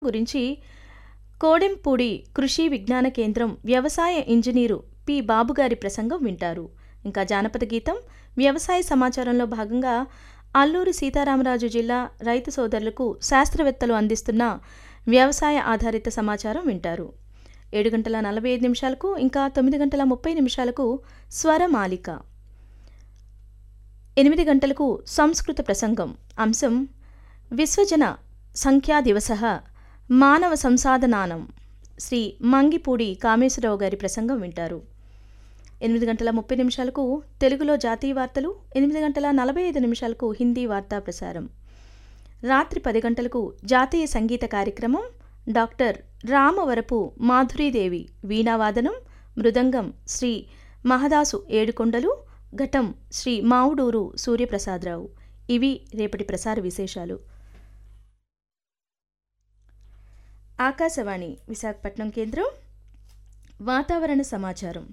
గురించి కోడెంపూడి కృషి విజ్ఞాన కేంద్రం వ్యవసాయ ఇంజనీరు పి బాబుగారి ప్రసంగం వింటారు ఇంకా జానపద గీతం వ్యవసాయ సమాచారంలో భాగంగా అల్లూరి సీతారామరాజు జిల్లా రైతు సోదరులకు శాస్త్రవేత్తలు అందిస్తున్న వ్యవసాయ ఆధారిత సమాచారం వింటారు ఏడు గంటల నలభై ఐదు నిమిషాలకు ఇంకా తొమ్మిది గంటల ముప్పై నిమిషాలకు స్వరమాలిక ఎనిమిది గంటలకు సంస్కృత ప్రసంగం అంశం విశ్వజన సంఖ్యా దివస మానవ సంసాధనానం శ్రీ మంగిపూడి కామేశ్వరరావు గారి ప్రసంగం వింటారు ఎనిమిది గంటల ముప్పై నిమిషాలకు తెలుగులో జాతీయ వార్తలు ఎనిమిది గంటల నలభై ఐదు నిమిషాలకు హిందీ వార్తా ప్రసారం రాత్రి పది గంటలకు జాతీయ సంగీత కార్యక్రమం డాక్టర్ రామవరపు మాధురీదేవి వీణావాదనం మృదంగం శ్రీ మహదాసు ఏడుకొండలు ఘటం శ్రీ మావుడూరు సూర్యప్రసాదరావు ఇవి రేపటి ప్రసార విశేషాలు ఆకాశవాణి విశాఖపట్నం కేంద్రం వాతావరణ సమాచారం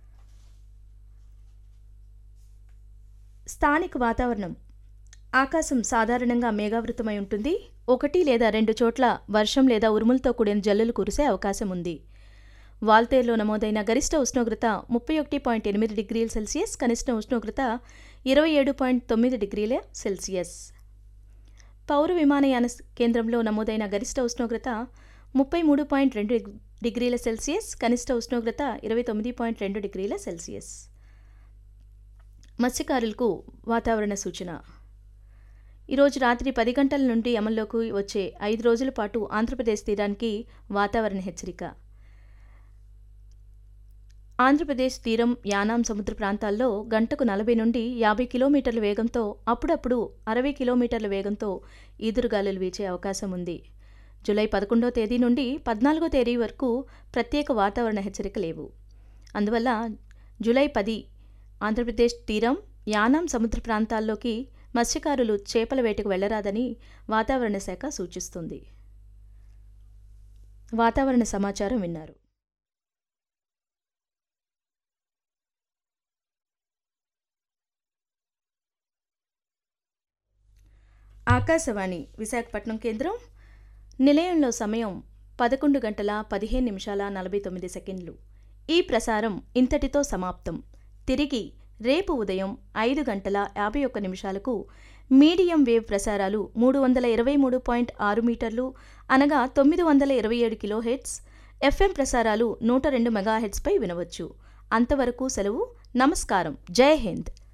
స్థానిక వాతావరణం ఆకాశం సాధారణంగా మేఘావృతమై ఉంటుంది ఒకటి లేదా రెండు చోట్ల వర్షం లేదా ఉరుములతో కూడిన జల్లులు కురిసే అవకాశం ఉంది వాల్తేరులో నమోదైన గరిష్ట ఉష్ణోగ్రత ముప్పై ఒకటి పాయింట్ ఎనిమిది డిగ్రీల సెల్సియస్ కనిష్ట ఉష్ణోగ్రత ఇరవై ఏడు పాయింట్ తొమ్మిది డిగ్రీల సెల్సియస్ పౌర విమానయాన కేంద్రంలో నమోదైన గరిష్ట ఉష్ణోగ్రత ముప్పై మూడు పాయింట్ రెండు డిగ్రీల సెల్సియస్ కనిష్ట ఉష్ణోగ్రత ఇరవై తొమ్మిది పాయింట్ రెండు డిగ్రీల సెల్సియస్ మత్స్యకారులకు వాతావరణ సూచన ఈరోజు రాత్రి పది గంటల నుండి అమల్లోకి వచ్చే ఐదు రోజుల పాటు ఆంధ్రప్రదేశ్ తీరానికి వాతావరణ హెచ్చరిక ఆంధ్రప్రదేశ్ తీరం యానాం సముద్ర ప్రాంతాల్లో గంటకు నలభై నుండి యాభై కిలోమీటర్ల వేగంతో అప్పుడప్పుడు అరవై కిలోమీటర్ల వేగంతో ఈదురుగాలులు వీచే అవకాశం ఉంది జూలై పదకొండో తేదీ నుండి పద్నాలుగో తేదీ వరకు ప్రత్యేక వాతావరణ హెచ్చరిక లేవు అందువల్ల జూలై పది ఆంధ్రప్రదేశ్ తీరం యానాం సముద్ర ప్రాంతాల్లోకి మత్స్యకారులు చేపల వేటకు వెళ్లరాదని వాతావరణ శాఖ సూచిస్తుంది వాతావరణ సమాచారం విన్నారు ఆకాశవాణి విశాఖపట్నం కేంద్రం నిలయంలో సమయం పదకొండు గంటల పదిహేను నిమిషాల నలభై తొమ్మిది సెకండ్లు ఈ ప్రసారం ఇంతటితో సమాప్తం తిరిగి రేపు ఉదయం ఐదు గంటల యాభై ఒక్క నిమిషాలకు మీడియం వేవ్ ప్రసారాలు మూడు వందల ఇరవై మూడు పాయింట్ ఆరు మీటర్లు అనగా తొమ్మిది వందల ఇరవై ఏడు కిలోహెట్స్ ఎఫ్ఎం ప్రసారాలు నూట రెండు మెగాహెట్స్పై వినవచ్చు అంతవరకు సెలవు నమస్కారం జై హింద్